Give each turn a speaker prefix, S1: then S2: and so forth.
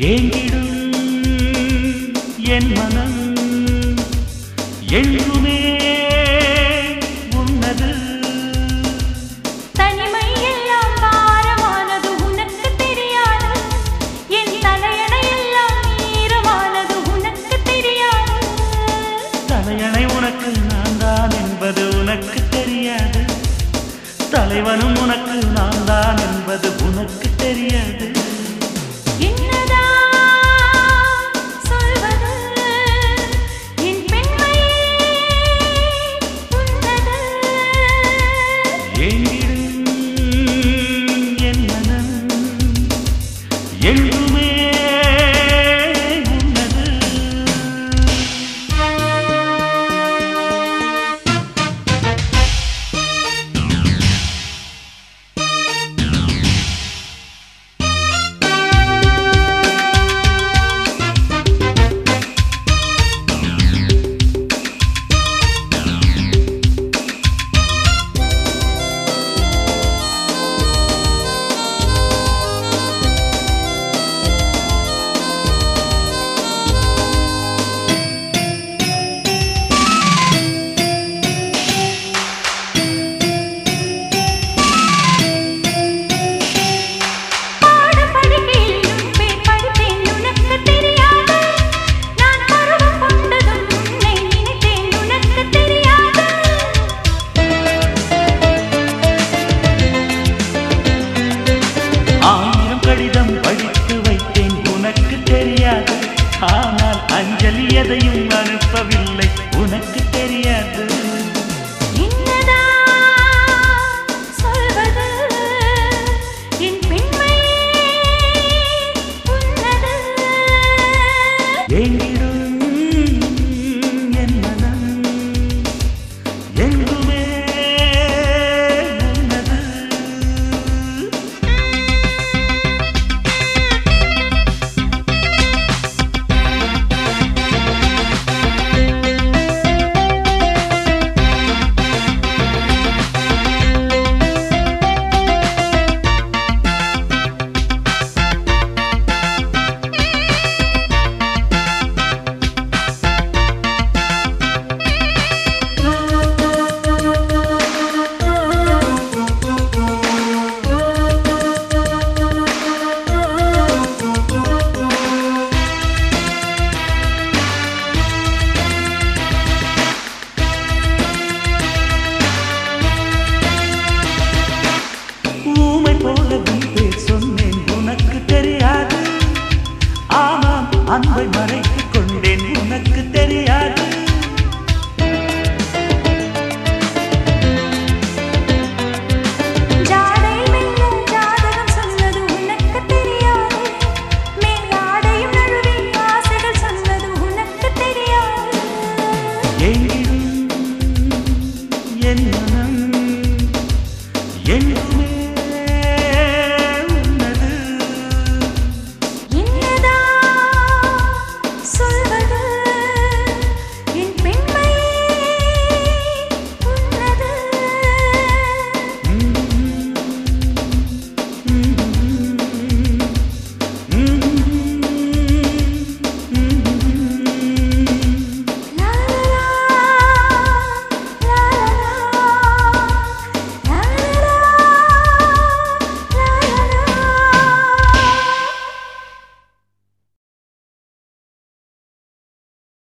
S1: ஏங்கிடும் என் மனம் எங்குமே உன்னது
S2: தனிமை எல்லாம் பாரமானது உனக்கு தெரியாது என் தலையணை எல்லாம் ஈரமானது உனக்கு தெரியாது
S1: தலையணை உனக்கு நான் தான் என்பது உனக்கு தெரியாது தலைவனும் உனக்கு நான் தான் என்பது உனக்கு தெரியாது
S2: என்னதான் சொல்வது என் பெண்மை உன்னது
S1: ஏங்கிடும் என் மனம் எங்குமே உன்னது
S2: பாடம் படிக்கையிலும் பேர் படித்தேன் உனக்கு தெரியாது நான் பருவம் கொண்டதும் உன்னை நினைத்தேன் உனக்கு தெரியாது
S1: ஆயிரம் கடிதம் படித்து வைத்தேன் உனக்கு தெரியாது ஆனால் அஞ்சலி எதையும் அனுப்பவில்லை உனக்கு தெரியாது
S2: என்னதான் சொல்வது என் பெண்மை உன்னது
S1: ஏங்கிடும் என் மனம் எங்குமே உன்னது ஊமை போல பேர் சொன்னேன் உனக்கு தெரியாது ஆமாம் அன்பை மறைத்துக் கொண்டேன் உனக்கு தெரியாது